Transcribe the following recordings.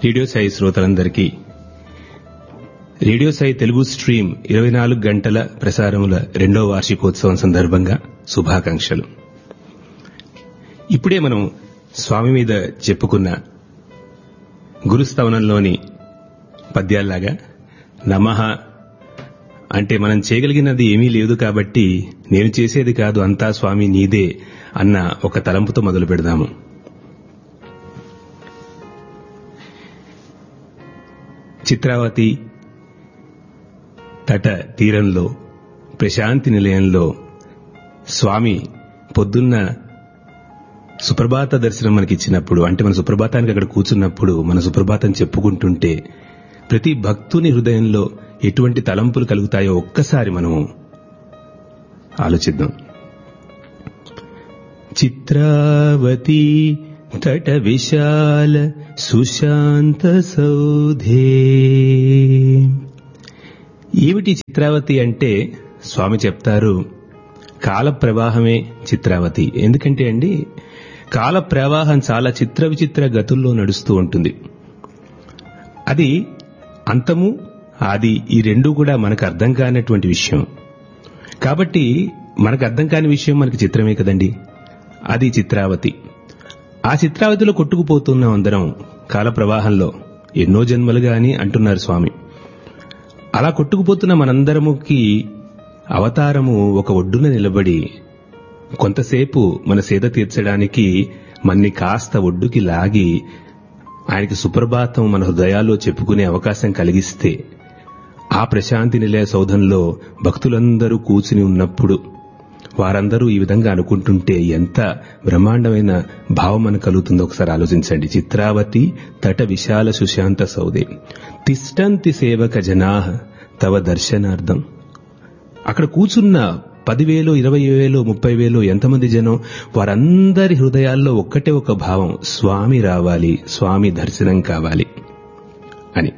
radio Sai శ్రోతలందరికీ radio Sai Telugu stream ఇరవై నాలుగు గంటల ప్రసారముల రెండో వార్షికోత్సవం సందర్భంగా శుభాకాంక్షలు ఇప్పుడే మనం స్వామి మీద చెప్పుకున్న గురుస్తవనంలోని పద్యాల్లాగా నమః అంటే మనం చేయగలిగినది ఏమీ లేదు కాబట్టి నేను చేసేది కాదు అంతా స్వామి నీదే అన్న ఒక తలంపుతో మొదలు పెడదాము చిత్రావతి తట తీరంలో ప్రశాంతి నిలయంలో స్వామి పొద్దున్న సుప్రభాత దర్శనం మనకి ఇచ్చినప్పుడు అంటే మన సుప్రభాతానికి అక్కడ కూర్చున్నప్పుడు మన సుప్రభాతం చెప్పుకుంటుంటే ప్రతి భక్తుని హృదయంలో ఎటువంటి తలంపులు కలుగుతాయో ఒక్కసారి మనము ఆలోచిద్దాం చిత్రావతి తట విశాల సుశాంత సౌధే ఏమిటి చిత్రావతి అంటే స్వామి చెప్తారు కాల ప్రవాహమే చిత్రావతి ఎందుకంటే అండి కాల ప్రవాహం చాలా చిత్ర విచిత్ర గతుల్లో నడుస్తూ ఉంటుంది అది అంతము ఆది ఈ రెండు కూడా మనకు అర్థం కానటువంటి విషయం కాబట్టి మనకు అర్థం కాని విషయం మనకి చిత్రమే కదండి అది చిత్రావతి ఆ చిత్రావతిలో కొట్టుకుపోతున్నాం అందరం కాల ప్రవాహంలో ఎన్నో జన్మలుగా అని అంటున్నారు స్వామి అలా కొట్టుకుపోతున్న మనందరముకి అవతారము ఒక ఒడ్డున నిలబడి కొంతసేపు మన సేద తీర్చడానికి మన్ని కాస్త ఒడ్డుకి లాగి ఆయనకి సుప్రభాతం మన హృదయాల్లో చెప్పుకునే అవకాశం కలిగిస్తే ఆ ప్రశాంతి నిలయ సౌధంలో భక్తులందరూ కూర్చుని ఉన్నప్పుడు వారందరూ ఈ విధంగా అనుకుంటుంటే ఎంత బ్రహ్మాండమైన భావం మనకు కలుగుతుందో ఒకసారి ఆలోచించండి చిత్రావతి తట విశాల సుశాంత సౌదే తిష్టంతి సేవక జనా తవ దర్శనార్థం అక్కడ కూర్చున్న పదివేలు ఇరవై వేలు ముప్పై వేలు ఎంతమంది జనం వారందరి హృదయాల్లో ఒక్కటే ఒక భావం స్వామి రావాలి స్వామి దర్శనం కావాలి అని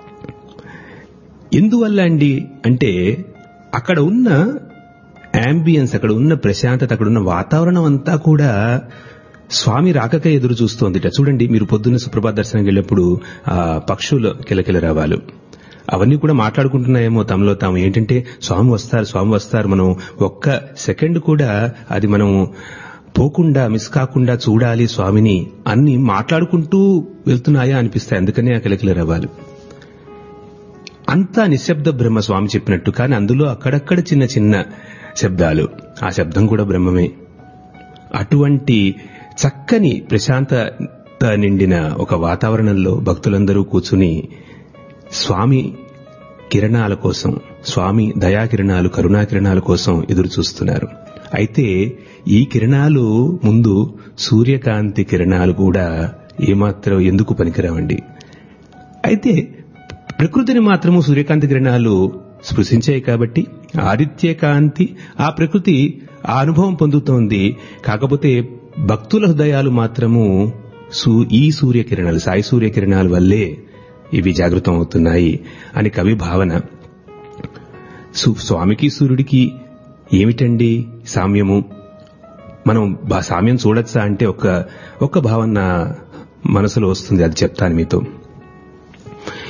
ఎందువల్ల అండి అంటే అక్కడ ఉన్న అంబియన్స్ అక్కడ ఉన్న ప్రశాంతత అక్కడ ఉన్న వాతావరణం అంతా కూడా స్వామి రాకకే ఎదురు చూస్తోందిట చూడండి మీరు పొద్దున్న సుప్రభాత దర్శనంకి వెళ్ళినప్పుడు ఆ పక్షుల కిలకిల రావాలు అవన్నీ కూడా మాట్లాడుకుంటున్నాయేమో తమలో తాము ఏంటంటే స్వామి వస్తారు స్వామి వస్తారు మనం ఒక్క సెకండ్ కూడా అది మనం పోకుండా మిస్ కాకుండా చూడాలి స్వామిని అన్ని మాట్లాడుకుంటూ వెళ్తున్నాయా అనిపిస్తాయి అందుకనే ఆ కిలకిల రవాలు అంతా నిశ్శబ్ద బ్రహ్మ స్వామి చెప్పినట్టు కానీ అందులో అక్కడక్కడ చిన్న చిన్న శబ్దాలు ఆ శబ్దం కూడా బ్రహ్మమే అటువంటి చక్కని ప్రశాంతత నిండిన ఒక వాతావరణంలో భక్తులందరూ కూర్చుని స్వామి కిరణాల కోసం స్వామి దయాకిరణాలు కరుణాకిరణాల కోసం ఎదురు చూస్తున్నారు అయితే ఈ కిరణాలు ముందు సూర్యకాంతి కిరణాలు కూడా ఏమాత్రం ఎందుకు పనికిరావండి అయితే ప్రకృతిని మాత్రము సూర్యకాంతి కిరణాలు స్పృశించాయి కాబట్టి ఆదిత్య కాంతి ఆ ప్రకృతి ఆ అనుభవం పొందుతోంది కాకపోతే భక్తుల హృదయాలు మాత్రము ఈ సూర్యకిరణాలు సాయి సూర్యకిరణాల వల్లే ఇవి జాగృతం అవుతున్నాయి అని కవి భావన స్వామికి సూర్యుడికి ఏమిటండి సామ్యము మనం సామ్యం చూడొచ్చా అంటే ఒక ఒక్క భావన మనసులో వస్తుంది అది చెప్తాను మీతో